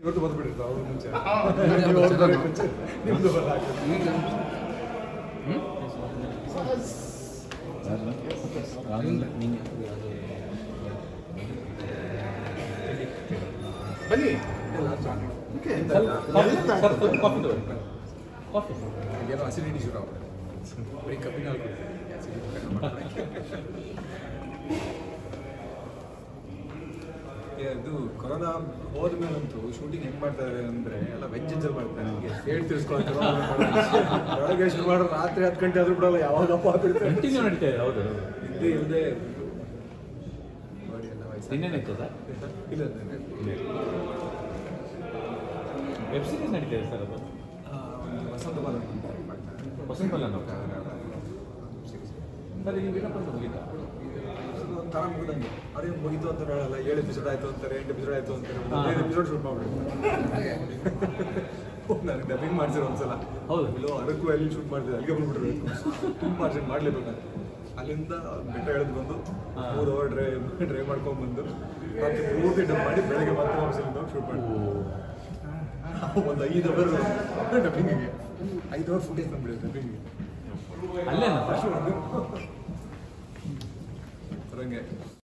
ಇವತ್ತು ಬಂದ್ಬಿಟ್ಟಿರ್ತಾರೆ ಅವ್ರ ಮುಂಚೆ ಈಗ ನೀವು ಮುಂಚೆ ಹೊರಡ್ಬೇಕು ಮುಂಚೆ ನಿಮ್ದು ಬರಲ್ಲ ಈಗ ಬನ್ನಿ ಏನೋ ಅಸಿಡಿಟಿ ಶುರು ಆಗುತ್ತೆ ಬರೀ ಕಬ್ಬಿನ ಹಾಲು ಕುಡಿದ್ರೆ acidity ಕಡಿಮೆ ಮಾಡ್ತಾರೆ. ಇದು ಕೊರೋನಾ ಹೋದ್ಮೇಲಂತೂ ಶೂಟಿಂಗ್ ಹೆಂಗ್ ಮಾಡ್ತಾರೆ ಅಂದ್ರೆ ಎಲ್ಲ ವೆಜ್ ಅಲ್ಲಿ ಮಾಡ್ತಾರೆ ನನಗೆ ಹೇಳಿ ತಿಳ್ಸ್ಕೊಳಕ್ಕೆ ಬೆಳಗ್ಗೆ ಶುರು ಮಾಡೋರು ರಾತ್ರಿ ಹತ್ತು ಗಂಟೆ ಆದ್ರೂ ಬಿಡಲ್ಲ ಯಾವಾಗಪ್ಪ ಬಿಡ್ತಾರೆ ಕಂಟಿನ್ಯೂ ನಡೀತಾ ಇದೆ ಹೌದು ಇದ್ದೇ ಇಲ್ಲದೆ ನೋಡಿ ಎಲ್ಲ ವಯಸ್ಸಾಗಿ ಇನ್ನೇನಾಯ್ತದ ಇಲ್ಲ ಇಲ್ಲ. ವೆಬ್ ಸೀರೀಸ್ ನಡೀತಾ ಇದೆ ಸರ್ ಅದು ಆ, ಒಂದು ವಸಂತ ಬಾಲ ಅಂತ ಮಾಡ್ತಾರೆ. ವಸಂತ ಬಾಲ ಅನ್ನೋ. ಸರ್ ಈಗ ವಿನೋದ್ ಅಂತ ಮುಗೀತಾ ಇದು ಒಂಥರ ಮುಗ್ದಂಗೆ ಅವ್ರೇನು ಮುಗೀತು ಅಂತ ಹೇಳಲ್ಲ ಏಳು ಎಪಿಸೋಡ್ ಆಯ್ತು ಅಂತಾರೆ ಎಂಟು ಎಪಿಸೋಡ್ ಆಯ್ತು ಅಂತಾರೆ ಒಂದು ಹದಿನೈದು ಎಪಿಸೋಡ್ ಶೂಟ್ ಮಾಡ್ಬಿಡ್ತಾರೆ ನನಗೆ ಡಬ್ಬಿಂಗ್ ಮಾಡ್ಸಿರೋ ಒಂದ್ಸಲ ಹೌದು. ಇಲ್ಲೋ ಅರಕು ಅಲ್ಲಿ ಶೂಟ್ ಮಾಡ್ತಿದ್ದೆ ಅಲ್ಲಿಗೆ ಬಂದ್ಬಿಟ್ರು ತುಂಬ ಅರ್ಜೆಂಟ್ ಮಾಡ್ಲೇಬೇಕು ನಾನು ಅಲ್ಲಿಂದ ಬೆಟ್ಟ ಎಳೆದು ಬಂದು ಹಾ. ಮೂರು ಅವರ್ ಡ್ರೈವ್ ಡ್ರೈವ್ ಮಾಡ್ಕೊಂಡು ಬಂದು ಮತ್ತೆ ಪೂರ್ತಿ ಡಬ್ ಮಾಡಿ ಬೆಳಗ್ಗೆ ಮತ್ತೆ ವಾಪಸ್ ಶೂಟ್ ಮಾಡಿ ಒಂದು ಐದು ಅವರ್ ಡಬ್ಬಿಂಗಿಗೆ ಐದು ಅವರ್ ಫುಟೇಜ್ ಬಂದ್ಬಿಡುತ್ತೆ ಡಬ್ಬಿಂಗಿಗೆ ಅಲ್ಲೇನಾ ಸರ್ ಹೊರಂಗೆ